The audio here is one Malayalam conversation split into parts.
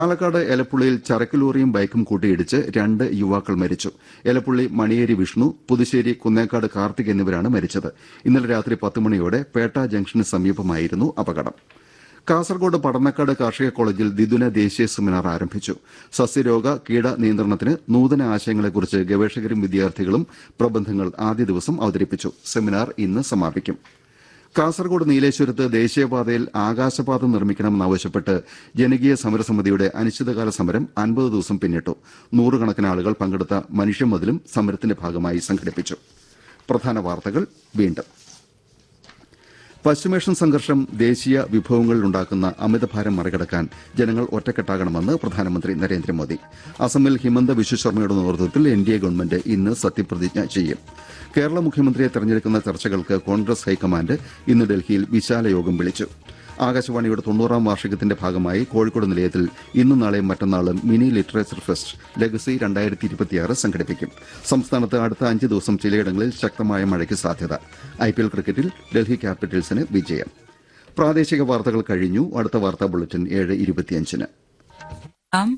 പാലക്കാട് എലപ്പുള്ളിയിൽ ചരക്ക് ലോറിയും ബൈക്കും കൂട്ടിയിടിച്ച് രണ്ട് യുവാക്കൾ മരിച്ചു എലപ്പുള്ളി മണിയേരി വിഷ്ണു പുതുശ്ശേരി കുന്നേക്കാട് കാർത്തിക് എന്നിവരാണ് മരിച്ചത് ഇന്നലെ രാത്രി പത്ത് മണിയോടെ പേട്ട ജംഗ്ഷന് സമീപമായിരുന്നു അപകടം കാസർകോട് പടന്നക്കാട് കാർഷിക കോളേജിൽ ദ്വിദിന ദേശീയ സെമിനാർ ആരംഭിച്ചു സസ്യരോഗ കീട നിയന്ത്രണത്തിന് നൂതന ആശയങ്ങളെക്കുറിച്ച് ഗവേഷകരും വിദ്യാർത്ഥികളും പ്രബന്ധങ്ങൾ ആദ്യ ദിവസം അവതരിപ്പിച്ചു സെമിനാർ ഇന്ന് സമാപിക്കും കാസർകോട് നീലേശ്വരത്ത് ദേശീയപാതയിൽ ആകാശപാത നിർമ്മിക്കണമെന്നാവശ്യപ്പെട്ട് ജനകീയ സമരസമിതിയുടെ അനിശ്ചിതകാല സമരം അൻപത് ദിവസം പിന്നിട്ടു നൂറുകണക്കിന് ആളുകൾ പങ്കെടുത്ത മനുഷ്യമതിലും സമരത്തിന്റെ ഭാഗമായി സംഘടിപ്പിച്ചു പ്രധാന വാർത്തകൾ വീണ്ടും പശ്ചിമേഷ്യൻ സംഘർഷം ദേശീയ വിഭവങ്ങളിലുണ്ടാക്കുന്ന അമിതഭാരം മറികടക്കാൻ ജനങ്ങൾ ഒറ്റക്കെട്ടാകണമെന്ന് പ്രധാനമന്ത്രി നരേന്ദ്രമോദി അസമിൽ ഹിമന്ത വിശ്വശർമ്മയുടെ നേതൃത്വത്തിൽ എൻ ഡി എ ഗവൺമെന്റ് ഇന്ന് സത്യപ്രതിജ്ഞ ചെയ്യും കേരള മുഖ്യമന്ത്രിയെ തെരഞ്ഞെടുക്കുന്ന ചർച്ചകൾക്ക് കോൺഗ്രസ് ഹൈക്കമാൻഡ് ഇന്ന് ഡൽഹിയിൽ വിശാല യോഗം വിളിച്ചു ആകാശവാണിയുടെ തൊണ്ണൂറാം വാർഷികത്തിന്റെ ഭാഗമായി കോഴിക്കോട് നിലയത്തിൽ ഇന്നും നാളെയും മറ്റന്നാളും മിനി ലിറ്ററേച്ചർ ഫെസ്റ്റ് ലെഗസി രണ്ടായിരത്തി ഇരുപത്തിയാറ് സംഘടിപ്പിക്കും സംസ്ഥാനത്ത് അടുത്ത അഞ്ച് ദിവസം ചിലയിടങ്ങളിൽ ശക്തമായ മഴയ്ക്ക് സാധ്യത ഐപിഎൽ ക്രിക്കറ്റിൽ ഡൽഹി ക്യാപിറ്റൽസിന് വിജയം പ്രാദേശിക വാർത്തകൾ കഴിഞ്ഞു അടുത്ത വാർത്താ ബുള്ളറ്റിൻ ഏഴ് ഇരുപത്തിയഞ്ചിന് ആം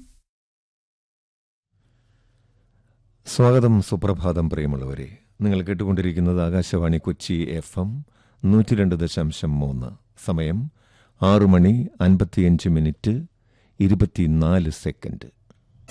സ്വാഗതം സുപ്രഭാതം പ്രിയമുള്ളവരെ നിങ്ങൾ കേട്ടുകൊണ്ടിരിക്കുന്നത് ആകാശവാണി കൊച്ചി എഫ് എം നൂറ്റി രണ്ട് ദശാംശം മൂന്ന് സമയം ആറു മണി അൻപത്തിയഞ്ച് മിനിറ്റ് ഇരുപത്തിനാല് സെക്കൻഡ്